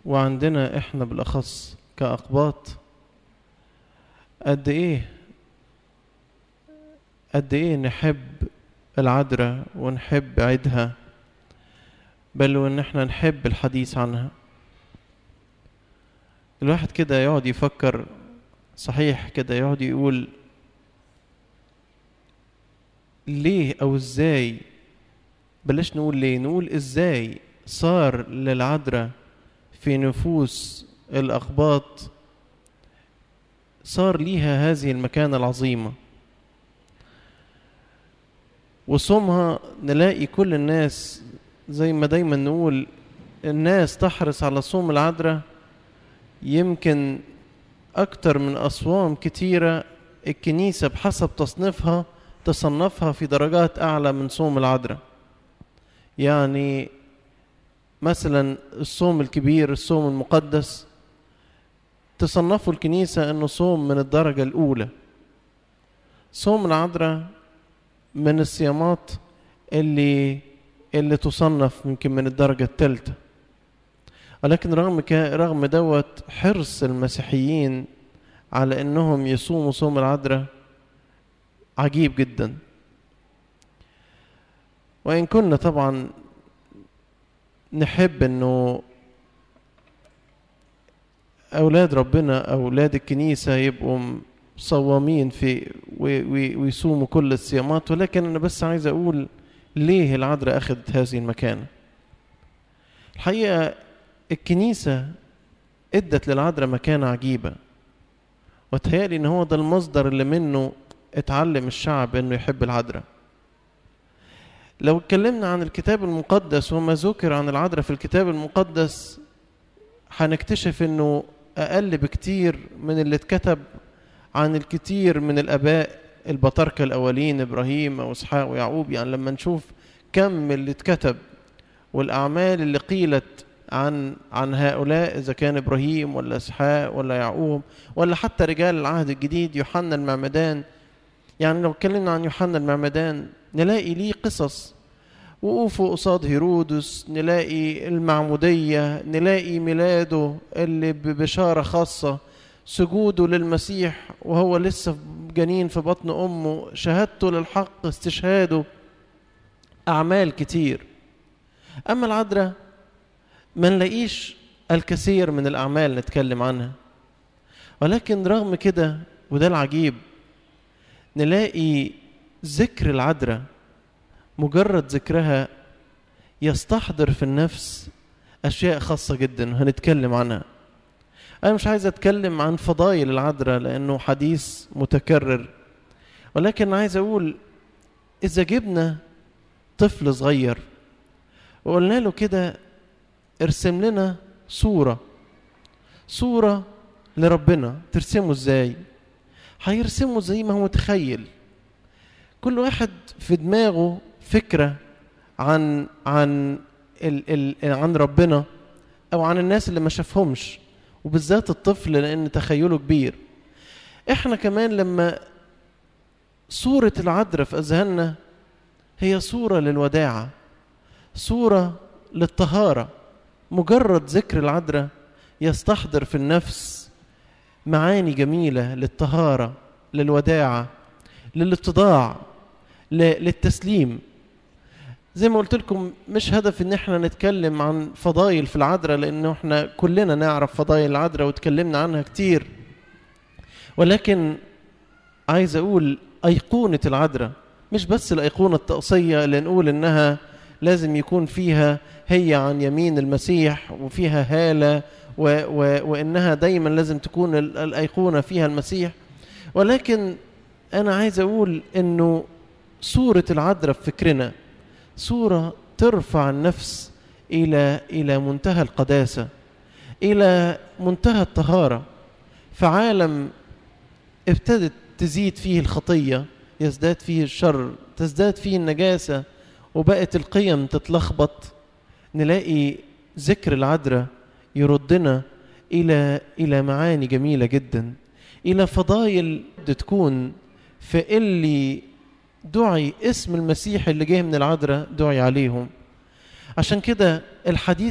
وعندنا احنا بالاخص كاقباط قد ايه قد ايه نحب العذراء ونحب عيدها بل وان احنا نحب الحديث عنها الواحد كده يقعد يفكر صحيح كده يقعد يقول ليه او ازاي بلاش نقول ليه نقول ازاي صار للعذراء في نفوس الاقباط صار ليها هذه المكانة العظيمة وصومها نلاقي كل الناس زي ما دايما نقول الناس تحرص على صوم العذراء يمكن أكتر من أصوام كتيرة الكنيسة بحسب تصنيفها تصنفها في درجات أعلى من صوم العذراء يعني مثلا الصوم الكبير الصوم المقدس تصنفه الكنيسة أنه صوم من الدرجة الأولى صوم العذراء من الصيامات اللي اللي تصنف يمكن من الدرجة الثالثة ولكن رغم رغم دوت حرص المسيحيين على انهم يصوموا صوم العذراء عجيب جدا وان كنا طبعا نحب انه اولاد ربنا اولاد الكنيسه يبقوا صوامين في ويصوموا كل الصيامات ولكن انا بس عايز اقول ليه العذراء اخذت هذه المكانه الحقيقه الكنيسه ادت للعذراء مكانه عجيبه وتهيألي ان هو ده المصدر اللي منه اتعلم الشعب انه يحب العذراء لو اتكلمنا عن الكتاب المقدس وما ذكر عن العذراء في الكتاب المقدس هنكتشف انه اقل بكتير من اللي اتكتب عن الكتير من الاباء البطاركة الاولين ابراهيم واسحاق ويعقوب يعني لما نشوف كم اللي اتكتب والاعمال اللي قيلت عن عن هؤلاء اذا كان ابراهيم ولا اسحاق ولا يعقوب ولا حتى رجال العهد الجديد يوحنا المعمدان يعني لو اتكلمنا عن يوحنا المعمدان نلاقي ليه قصص وقوفه قصاد هيرودس نلاقي المعمودية نلاقي ميلاده اللي ببشارة خاصة سجوده للمسيح وهو لسه جنين في بطن أمه شهادته للحق استشهاده أعمال كتير أما العذراء ما نلاقيش الكثير من الأعمال نتكلم عنها ولكن رغم كده وده العجيب نلاقي ذكر العذراء مجرد ذكرها يستحضر في النفس أشياء خاصة جدا وهنتكلم عنها أنا مش عايز أتكلم عن فضايل العذراء لأنه حديث متكرر ولكن عايز أقول إذا جبنا طفل صغير وقلنا له كده ارسم لنا صورة صورة لربنا ترسمه ازاي هيرسمه زي ما هو متخيل كل واحد في دماغه فكرة عن عن ال ال عن ربنا او عن الناس اللي ما شافهمش وبالذات الطفل لان تخيله كبير احنا كمان لما صورة العذراء في اذهاننا هي صورة للوداعة صورة للطهارة مجرد ذكر العذراء يستحضر في النفس معاني جميلة للطهارة للوداعة للاتضاع للتسليم زي ما قلت لكم مش هدف ان احنا نتكلم عن فضايل في العذراء لانه احنا كلنا نعرف فضايل العذراء واتكلمنا عنها كتير ولكن عايز اقول ايقونة العذراء مش بس الايقونة الطقسية اللي نقول انها لازم يكون فيها هي عن يمين المسيح وفيها هالة و و وإنها دايما لازم تكون الأيقونة فيها المسيح ولكن أنا عايز أقول إنه صورة العذراء في فكرنا صورة ترفع النفس إلى إلى منتهى القداسة إلى منتهى الطهارة في عالم ابتدت تزيد فيه الخطية يزداد فيه الشر تزداد فيه النجاسة وبقت القيم تتلخبط نلاقي ذكر العذراء يردنا إلى إلى معاني جميلة جدا إلى فضايل تكون في اللي دعي اسم المسيح اللي جه من العذراء دعي عليهم عشان كده الحديث